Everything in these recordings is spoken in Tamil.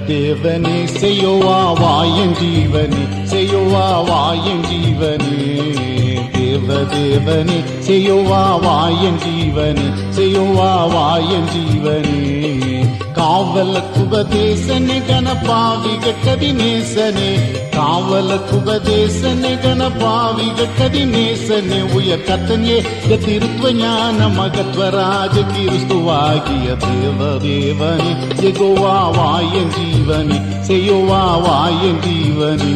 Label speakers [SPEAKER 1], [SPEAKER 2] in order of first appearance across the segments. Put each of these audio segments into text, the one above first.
[SPEAKER 1] தேவனே செய்யோவா வாயன் ஜீவனே செய்யோவா வாயன் ஜீவனே தேவ தேவனே செய்யோவா வாயன் ஜீவனே செய்யோவா வாயன் ஜீவனே காவல குபதேசனே கணபாவிக கதிநேசனே காவல குபதேசனே கணபாவிக கதிநேசனே உயர் கத்தனே திருத்துவ ஞான மகத்வராஜ கிறிஸ்துவாகிய தேவ தேவனே எகோவா வாயன் ஜீவனே செய்யோவா வாயன் ஜீவனே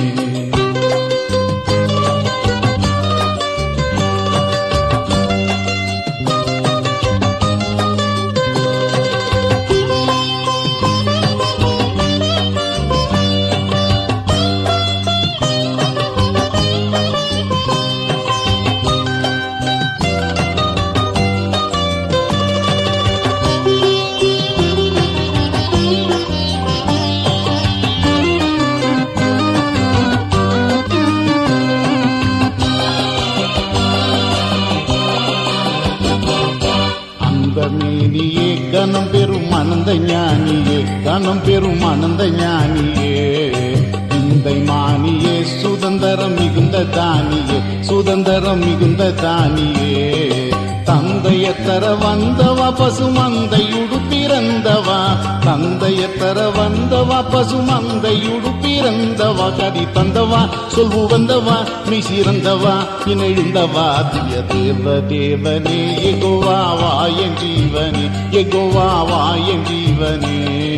[SPEAKER 1] அந்த மேனியே கனம் பெறும் அனந்த ஞானியே கனம் பெறும் அனந்த ஞானியே இந்த மானியே சுதந்திரம் மிகுந்த தானியே சுதந்திரம் மிகுந்த தானியே தந்தைய தர வந்தவா பசுமந்தையுடு பிறந்தவா தந்தைய தர வந்தவா பசுமந்தையுடு பிறந்தவா கதி தந்தவா சொல்வு வந்தவா நீ சிறந்தவா இணைந்தவா திவ்ய தேவ தேவனே எகோவா வாயன் ஜீவனே எகோவா வாயன் ஜீவனே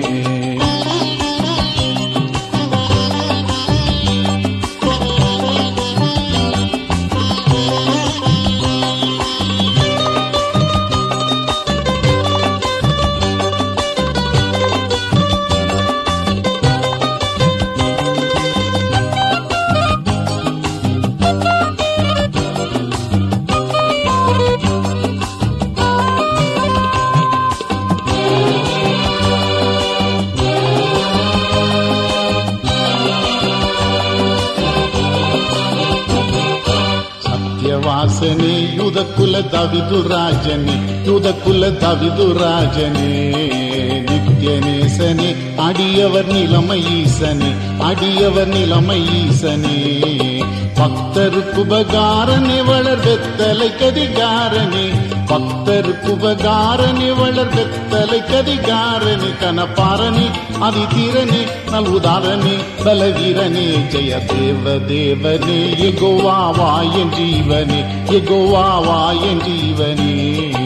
[SPEAKER 1] ಸತ್ಯವಾಸನೆ ಯುಧ ಕುಲ ದವಿದು ರಾಜನೆ ಯುಧ ಕುಲ ದವಿದು ರಾಜನೆ நித்யநேசனே அடியவர் நிலைமை ஈசனே அடியவர் நிலைமை ஈசனே பக்தருக்கு உபகாரனே வளர் வெத்தலை கதிகாரனே பக்தருக்கு உபகாரனே வளர் வெத்தலை கதிகாரனே கனப்பாரனே அதிதீரனே நல் உதாரனே பலவீரனே ஜெய தேவ தேவனே எகோவா வாயன் ஜீவனே எகோவா வாயன் ஜீவனே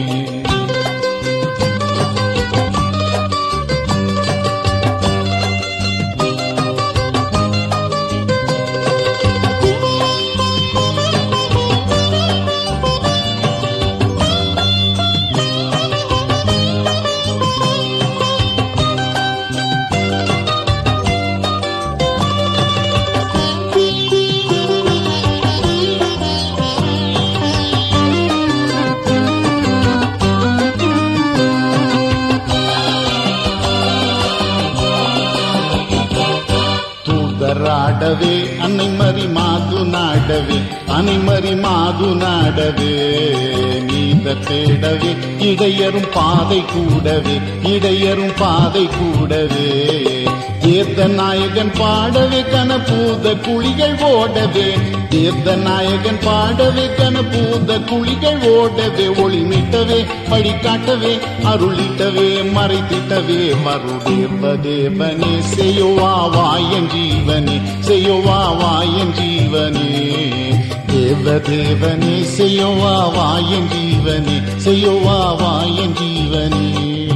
[SPEAKER 1] தூதராடவே அன்னை மறி மாது நாடவே அன்னை மறி மாது நாடவே நீத தேடவே இடையரும் பாதை கூடவே இடையரும் பாதை கூடவே தேர்ந்த நாயகன் பாடவே கனபூத குழிகள் ஓடவே தேர்ந்த நாயகன் பாடவே கனபூத குழிகள் ஓடவே ஒளி மீட்டவே வழிகாட்டவே அருளிட்டவே மறைத்திட்டவே மறுதேவ தேவனே செய்யோவா வாயன் ஜீவனே செய்யோவா வாயன் ஜீவனே தேவ தேவனே செய்யோவா வாயன் ஜீவனே செய்யோவா வாயன் ஜீவனே